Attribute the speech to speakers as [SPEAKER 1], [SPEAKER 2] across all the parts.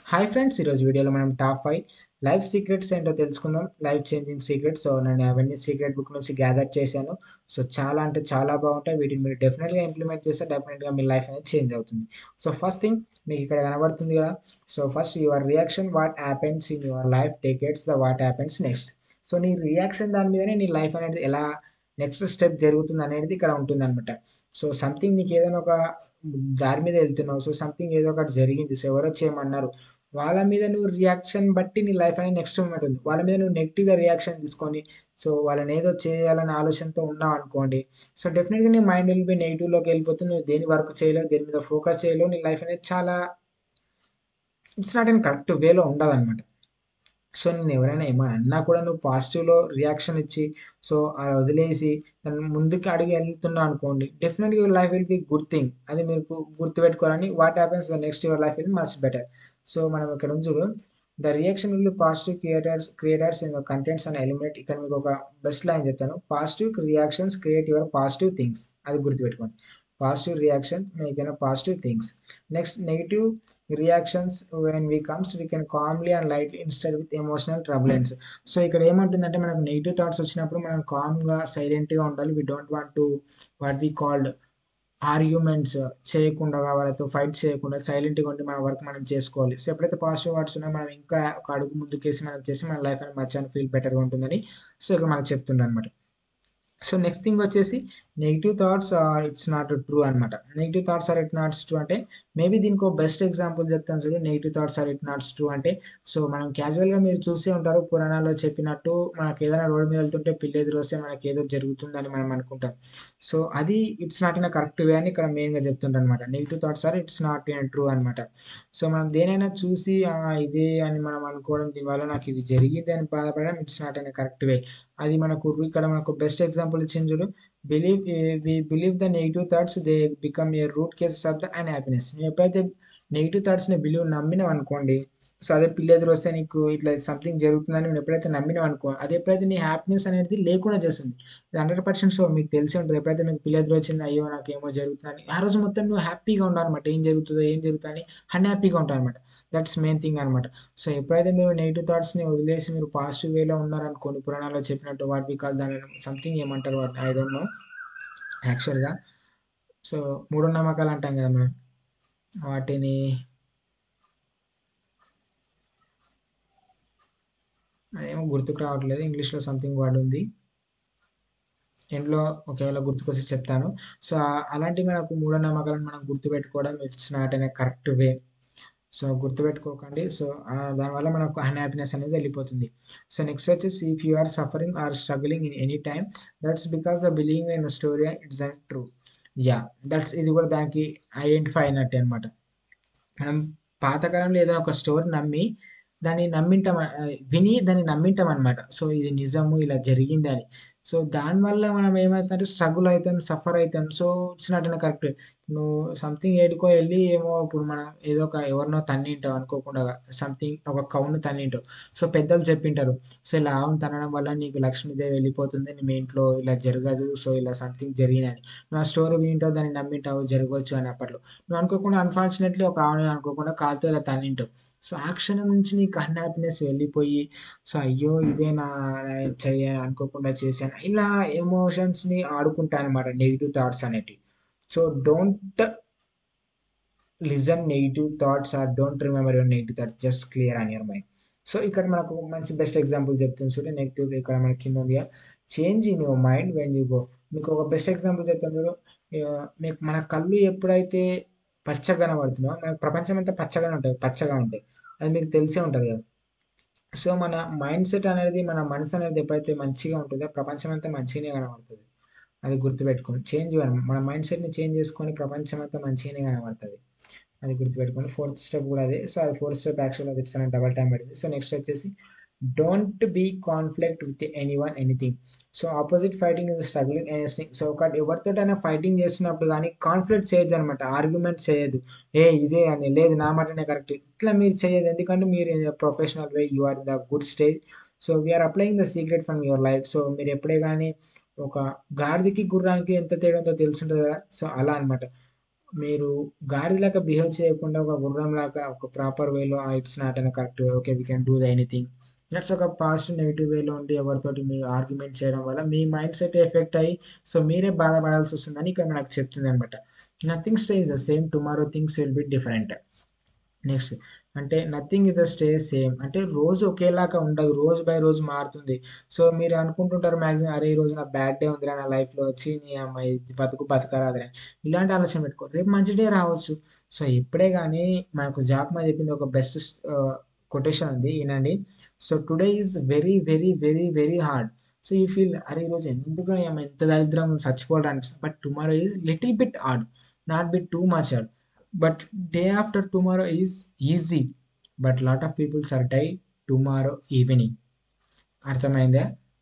[SPEAKER 1] Hi friends ఈరోజు వీడియోలో మనం టాప్ ఫైవ్ లైఫ్ సీక్రెట్స్ ఏంటో తెలుసుకుందాం లైఫ్ చేంజింగ్ సీక్రెట్స్ సో నేను అవన్నీ సీక్రెట్ బుక్ నుంచి గ్యాదర్ చేశాను సో చాలా అంటే చాలా బాగుంటాయి వీటిని మీరు డెఫినెట్గా ఇంప్లిమెంట్ చేస్తే డెఫినెట్గా మీ లైఫ్ అనేది చేంజ్ అవుతుంది సో ఫస్ట్ థింగ్ మీకు ఇక్కడ కనబడుతుంది కదా so first your reaction what happens in your life takes the what happens next so నీ రియాక్షన్ దాని మీదనే నీ లైఫ్ అనేది ఎలా నెక్స్ట్ స్టెప్ జరుగుతుంది అనేది ఇక్కడ ఉంటుంది అనమాట సో సంథింగ్ నీకు ఏదైనా ఒక దారి మీద వెళ్తున్నావు సో సంథింగ్ ఏదో ఒకటి జరిగింది సో ఎవరో చేయమన్నారు వాళ్ళ మీద నువ్వు రియాక్షన్ బట్టి నీ లైఫ్ అనేది నెక్స్ట్ మూమెంట్ ఉంది వాళ్ళ మీద నువ్వు నెగిటివ్గా రియాక్షన్ తీసుకొని సో వాళ్ళని ఏదో చేయాలనే ఆలోచనతో ఉన్నావు అనుకోండి సో డెఫినెట్గా నీ మైండ్ వెళ్ళి నెగిటివ్లోకి వెళ్ళిపోతే నువ్వు దేని వర్క్ చేయలేవు దేని మీద ఫోకస్ చేయలేవు నీ లైఫ్ అనేది చాలా ఇట్స్ నాట్ ఇన్ కరెక్ట్ వేలో ఉండదు అనమాట సో నేను ఎవరైనా ఏమైనా అన్నా కూడా నువ్వు పాజిటివ్లో రియాక్షన్ ఇచ్చి సో అలా వదిలేసి దాన్ని ముందుకు అడిగి వెళ్తున్నావు అనుకోండి డెఫినెట్గా your life will be good thing అది మీకు గుర్తుపెట్టుకోవాలని what happens the next your life will much better so మనం ఇక్కడ నుంచి the reaction will be positive creators creators in contents and eliminate ఇక్కడ మీకు ఒక బెస్ట్ లైన్ చెప్తాను positive reactions create your positive things అది గుర్తుపెట్టుకోండి positive reaction make positive things next negative reactions when we comes we can calmly and light instead with emotional ట్రబులెన్స్ so ఇక్కడ ఏమంటుందంటే మనకు negative thoughts వచ్చినప్పుడు మనం కామ్గా సైలెంట్గా ఉండాలి we don't want to what we called arguments చేయకుండా వాళ్ళతో ఫైట్ చేయకుండా సైలెంట్గా ఉండి మన వర్క్ మనం చేసుకోవాలి సో ఎప్పుడైతే పాజిటివ్ వర్డ్స్ ఉన్నాయో మనం ఇంకా ఒక అడుగు ముందుకేసి మనం చేసి మన లైఫ్ అనేది మచ్ అని ఫీల్ బెటర్గా ఉంటుందని సో ఇక్కడ మనకు చెప్తుండే అనమాట సో నెక్స్ట్ థింగ్ వచ్చేసి negative thoughts are it's not true అనమాట negative thoughts are it nots true అంటే మేబీ దీనికి ఒక బెస్ట్ ఎగ్జాంపుల్ చెప్తాను చూడు negative thoughts are it nots true అంటే సో మనం క్యాజువల్గా మీరు చూసే ఉంటారు పురాణాల్లో చెప్పినట్టు మనకి ఏదైనా రోడ్ మీద వెళ్తుంటే పిల్లి ఎదురు వస్తే మనకి ఏదో జరుగుతుందని మనం అనుకుంటాం సో అది it's not in correct way అని ఇక్కడ మెయిన్గా చెప్తుంటారు అనమాట negative thoughts are it's not in true అనమాట సో మనం దేనైనా చూసి ఇదే అని మనం అనుకోవడం దీనివల్ల నాకు ఇది జరిగింది అని బాధపడడం it's not in correct way అది మనకు ఇక్కడ మనకు బెస్ట్ ఎగ్జాంపుల్ ఇచ్చింది చూడు believe we believe the negative thoughts they become a root causes of the and happiness నువ్వు ఎప్పుడైతే నెగిటివ్ థాట్స్ని బిలీవ్ నమ్మినావు అనుకోండి సో అదే పిల్లి ఎదురు వస్తే నీకు ఇట్లా సంథింగ్ జరుగుతుందని నువ్వు ఎప్పుడైతే నమ్మినావు అనుకో అది ఎప్పుడైతే నీ హ్యాపీనెస్ అనేది లేకుండా చేస్తుంది ఇది హండ్రెడ్ పర్సెంట్ సో మీకు తెలిసి ఉంటుంది ఎప్పుడైతే మీకు పిల్లి ఎదురు వచ్చింది అయ్యో నాకు ఏమో జరుగుతుందని ఆ రోజు మొత్తం నువ్వు హ్యాపీగా ఉండాలి అనమాట ఏం జరుగుతుందో ఏం జరుగుతుందని అన్హ్యాపీగా ఉంటావు అనమాట దట్స్ మెయిన్ థింగ్ అనమాట సో ఎప్పుడైతే మీరు నెగిటివ్ థాట్స్ని వదిలేసి మీరు పాజిటివ్ వేలో ఉన్నారనుకోండి పురాణాల్లో చెప్పినట్టు వాట్ వి కాల్ దాని సంథింగ్ ఏమంటారు వాట్ ఐ డోంట్ నో యాక్చువల్గా సో మూఢనమ్మకాలు అంటాం కదా మనం వాటిని అదేమో గుర్తుకు రావట్లేదు ఇంగ్లీష్లో సంథింగ్ వర్డ్ ఉంది ఎండ్లో ఒకవేళ గుర్తుకొచ్చి చెప్తాను సో అలాంటి మనకు మూఢనమ్మకాలను మనం గుర్తుపెట్టుకోవడం ఇట్స్ నాట్ అనే కరెక్ట్ వే సో గుర్తుపెట్టుకోకండి సో దానివల్ల మనకు అన్హ్యాపీనెస్ అనేది వెళ్ళిపోతుంది సో నెక్స్ట్ వచ్చేసి if you are suffering or struggling in any time that's because the believing in story it's and true yeah that's ఇది కూడా దానికి ఐడెంటిఫై అయినట్టే అనమాట మనం పాతకాలంలో ఏదైనా ఒక స్టోరీ నమ్మి దాన్ని నమ్మింటాం విని దాన్ని నమ్మింటాం అనమాట సో ఇది నిజము ఇలా జరిగింది అని సో దానివల్ల మనం ఏమవుతుందంటే స్ట్రగుల్ అవుతాం సఫర్ అవుతాం సో ఇట్స్ నాట్ అనే కరెక్ట్ నువ్వు సంథింగ్ ఏడుకో వెళ్ళి ఏమో ఇప్పుడు మనం ఏదో ఒక ఎవరినో తన్నింటావు అనుకోకుండా సంథింగ్ ఒక కౌను తన్నింటావు సో పెద్దలు చెప్పింటారు సో ఇలా ఆవును తనడం వల్ల నీకు లక్ష్మీదేవి వెళ్ళిపోతుంది మీ ఇంట్లో ఇలా జరగదు సో ఇలా సంథింగ్ జరిగినని నువ్వు ఆ స్టోరీ వింటావు దాన్ని నమ్మింటావు జరగవచ్చు అని అప్పట్లో నువ్వు అనుకోకుండా అన్ఫార్చునేట్లీ ఒక ఆవుని అనుకోకుండా కాలుతో ఇలా తన్నింటావు సో ఆ క్షణం నుంచి నీకు అన్హ్యాపీనెస్ వెళ్ళిపోయి సో అయ్యో ఇదే నా చెయ్య అనుకోకుండా చేశాను ఇలా ఎమోషన్స్ని ఆడుకుంటా అనమాట నెగిటివ్ థాట్స్ అనేటివి so don't listen negative thoughts or don't remember your negative thoughts just clear on your mind so ఇక్కడ మనకు మంచి బెస్ట్ ఎగ్జాంపుల్ చెప్తుంది చూడండి నెగిటివ్ ఇక్కడ మన కింద ఉంది change in your mind when you go మీకు ఒక బెస్ట్ ఎగ్జాంపుల్ చెప్తాను చూడు మీకు మన కళ్ళు ఎప్పుడైతే పచ్చగా కనబడుతున్నావు మనకు ప్రపంచం అంతా పచ్చగానే ఉంటుంది పచ్చగా ఉంటాయి అది మీకు తెలిసే ఉంటుంది కదా సో మన మైండ్ సెట్ అనేది మన మనసు అనేది ఎప్పుడైతే మంచిగా ఉంటుందో ప్రపంచం అంతా మంచిగానే కనబడుతుంది అది గుర్తుపెట్టుకోండి చేంజ్ మన మైండ్ సెట్ని చేంజ్ చేసుకొని ప్రపంచం అంతా మంచిగానే కనబడుతుంది అది గుర్తుపెట్టుకోండి ఫోర్త్ స్టెప్ కూడా అదే సో అది ఫోర్త్ స్టెప్ యాక్చువల్ అది ఇట్స్ డబల్ టైం పడింది సో నెక్స్ట్ వచ్చేసి don't be conflict with any one anything so opposite fighting is struggling anything so ఒకటి ఎవరితోటైనా ఫైటింగ్ చేస్తున్నప్పుడు కానీ కాన్ఫ్లిక్ట్ చేయొద్దు అనమాట ఆర్గ్యుమెంట్ చేయొద్దు ఏ ఇదే అని లేదు నా మాటనే కరెక్ట్ ఇట్లా మీరు చేయదు ఎందుకంటే మీరు professional way you are the good stage so we are applying the secret from your life so మీరు ఎప్పుడే కానీ ఒక గాడిదకి గుర్రానికి ఎంత తేడా ఉందో తెలుసుంటుంది కదా సో అలా అనమాట మీరు గాడిదలాగా బిహేవ్ చేయకుండా ఒక గుర్రంలాగా ఒక ప్రాపర్ వేలో it's not an correct way. Okay. We can do the anything. That's ఒక పాజిటివ్, నెగెటివ్ వేలో ఉండి ఎవరితోటి మీరు ఆర్గ్యుమెంట్ చేయడం వల్ల మీ మైండ్ సెట్ ఎఫెక్ట్ అయ్యి సో మీరే బాధపడాల్సొస్తుందని ఇక్కడ మనకు చెప్తుందనమాట. Nothing stays the same tomorrow things will be different. Next అంటే nothing is the stay same అంటే రోజు ఒకేలాగా ఉండదు. రోజు బై రోజు మారుతుంది. సో మీరు అనుకుంటుంటారు మాక్సిమం అరే! ఈరోజు నా బ్యాడ్ డే ఉందిరా నా లైఫ్‌లో ఛీ నీ అమ్మ ఈ బతుకు బతకరాదురా! ఇలాంటి ఆలోచన పెట్టుకో. రేపు మంచి డే రావచ్చు. సో ఇప్పుడే గాని మనకు జాక్మా చెప్పింది ఒక బెస్ట్ స్ ఆహ్, కొటేషన్ ఉంది. ఇనండి. So today is very, very, very, very hard. So you feel అరే! ఈరోజు ఎందుకురా నీ అమ్మ ఇంత దరిద్రం చచ్చిపోవాలిరా అనిపిస్తుంది. But tomorrow is little bit hard. Not bit too much hard. But day after tomorrow is easy. But lot of peoples are die tomorrow evening. అర్థమైందా?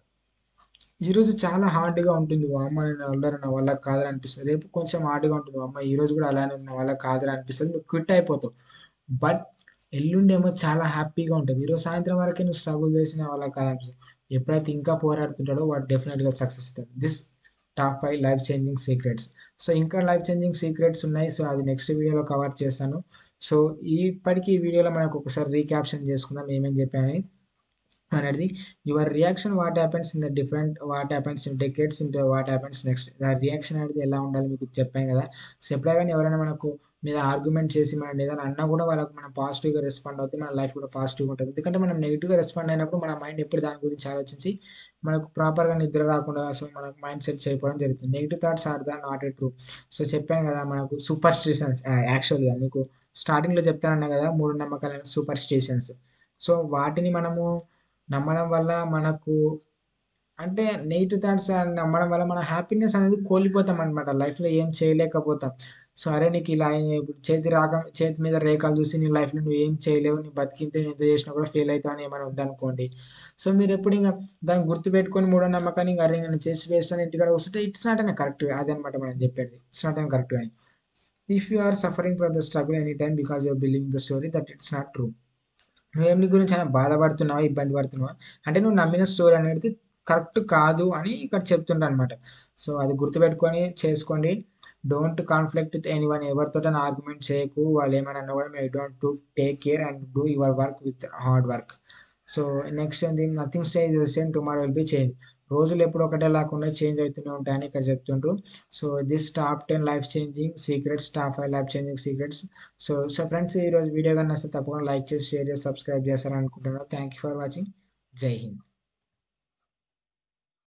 [SPEAKER 1] ఈరోజు చాలా హార్డ్‌గా ఉంటుంది. వామ్మో! నా వల్లరా నా వల్ల కాదురా అనిపిస్తది. రేపు కొంచెం హార్డ్‌గా ఉంటుంది. వామ్మో! ఈరోజు కూడా అలానే ఉంది. నా వల్ల కాదురా అనిపిస్తది. నువ్వు క్విట్ అయిపోతావు. బట్ ఎల్లుండేమో చాలా హ్యాపీగా ఉంటది. ఈరోజు సాయంత్రం వరకే నువ్వు స్ట్రగుల్ చేసి నా వల్ల కాదనిపిస్తది. ఎప్పుడైతే ఇంకా పోరాడుతుంటాడో వాడు డెఫినిట్‌గా సక్సెస్ అవుతాడు. This top 5 life changing secrets. So ఇంకా లైఫ్ చేంజింగ్ సీక్రెట్స్ ఉన్నాయి. సో అది నెక్స్ట్ వీడియోలో కవర్ చేస్తాను. సో ఇప్పటికి ఈ వీడియోలో మనకు ఒకసారి రీక్యాప్షన్ చేసుకుందాం ఏమేం చెప్పానని. అనేది your reaction what happens in the different what happens in decades into what happens next. ఆ రియాక్షన్ అనేది ఎలా ఉండాలి మీకు చెప్పాను కదా! సో ఎప్పుడైనా గాని ఎవరైనా మనకు మీద ఆర్గ్యుమెంట్ చేసి మనల్ని ఏదైనా అన్నా కూడా వాళ్ళకి మనం పాజిటివ్‌గా రెస్పాండ్ అవుతే మన లైఫ్ కూడా పాజిటివ్‌గా ఉంటది. ఎందుకంటే మనం నెగెటివ్‌గా రెస్పాండ్ అయినప్పుడు మన మైండ్ ఎప్పుడు దాని గురించి ఆలోచించి మనకు ప్రాపర్‌గా నిద్ర రాకుండా సో మనకు మైండ్ సెట్ చేయకపోవడం జరుగుతుంది. Negative thoughts are the not a true. So చెప్పాను కదా! మనకు సూపర్‌స్టిషన్స్ ఆహ్, యాక్చువల్‌గా మీకు స్టార్టింగ్‌లో చెప్తానన్నా కదా! మూఢనమ్మకాలని సూపర్‌స్టిషన్స్. సో వాటిని మనము నమ్మడం వల్ల మనకు అంటే నెగెటివ్ థాట్స్ నమ్మడం వల్ల మన హ్యాపీనెస్ అనేది కోల్పోతామనమాట. లైఫ్‌లో ఏం చేయలేకపోతాం. సో అరే! నీకు ఇలా ఇప్పుడు చేతి రాక చేతి మీద రేఖలు చూసి నీ లైఫ్‌లో నువ్వు ఏం చేయలేవు. నీ బతికింతే నువ్వు ఎంత చేసినా కూడా ఫెయిల్ అయితావు అని ఏమైనా ఉందనుకోండి. సో మీరెప్పుడు ఇంగ దాన్ని గుర్తుపెట్టుకొని మూఢనమ్మకాన్ని ఇంగ అరే! నేను చేసి వేస్ట్ అని ఇంటికాడ కూర్చుంటే it's not an correct way. అదనమాట మనం చెప్పేది. It's not an correct way అని. If you are suffering from the struggle any time because you are believing the story that it's not true. నువ్వేం నీ గురించి అయినా బాధపడుతున్నావా? ఇబ్బంది పడుతున్నావా? అంటే నువ్వు నమ్మిన స్టోరీ అనేది కరెక్ట్ కాదు అని ఇక్కడ చెప్తుండనమాట. సో అది గుర్తుపెట్టుకొని చేసుకోండి. డోంట్ కాన్‌ఫ్లిక్ట్ విత్ ఎనీవన్ ఎవరితోటైనా ఆర్గ్యుమెంట్ చేయకు. వాళ్ళు ఏమైనా అన్నా కూడా you don't to take care and do your work with hard work. So next ఏంది nothing stays the same tomorrow will be change. రోజులు ఎప్పుడు ఒకటేలాగా ఉండవు చేంజ్ అవుతూనే ఉంటాయని ఇక్కడ చెప్తుండ్రు. So this top 10 life changing secrets top 5 life changing secrets. So so friends ఈరోజు వీడియో గాని నచ్చితే తప్పకుండా లైక్ చేసి, షేర్ చేసి, సబ్స్క్రైబ్ చేస్తారని అనుకుంటున్నాను. Thank you for watching. Jai Hind.